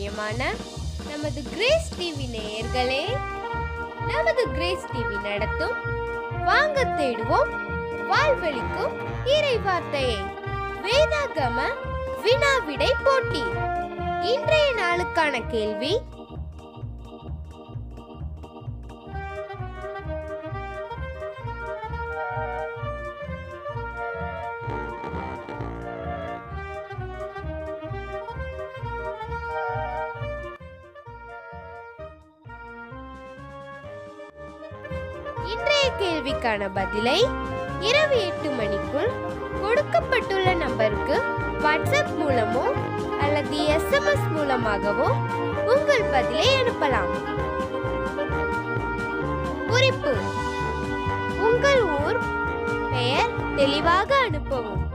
பிரியமான நமது grace TV நேயர்களே நமது கிரேஸ் டிவி நடத்தும் வாங்க தேடுவோம் வாழ்வழிக்கும் இறை வார்த்தையை வேதாகம வினா விடை போட்டி இன்றைய நாளுக்கான கேள்வி இன்றைய கேள்விக்கான பதிலை இரவு எட்டு மணிக்குள் கொடுக்கப்பட்டுள்ள நம்பருக்கு வாட்ஸ்அப் மூலமோ அல்லது எஸ்எம்எஸ் மூலமாகவோ உங்கள் பதிலை அனுப்பலாம் குறிப்பு உங்கள் ஊர் பெயர் தெளிவாக அனுப்பவும்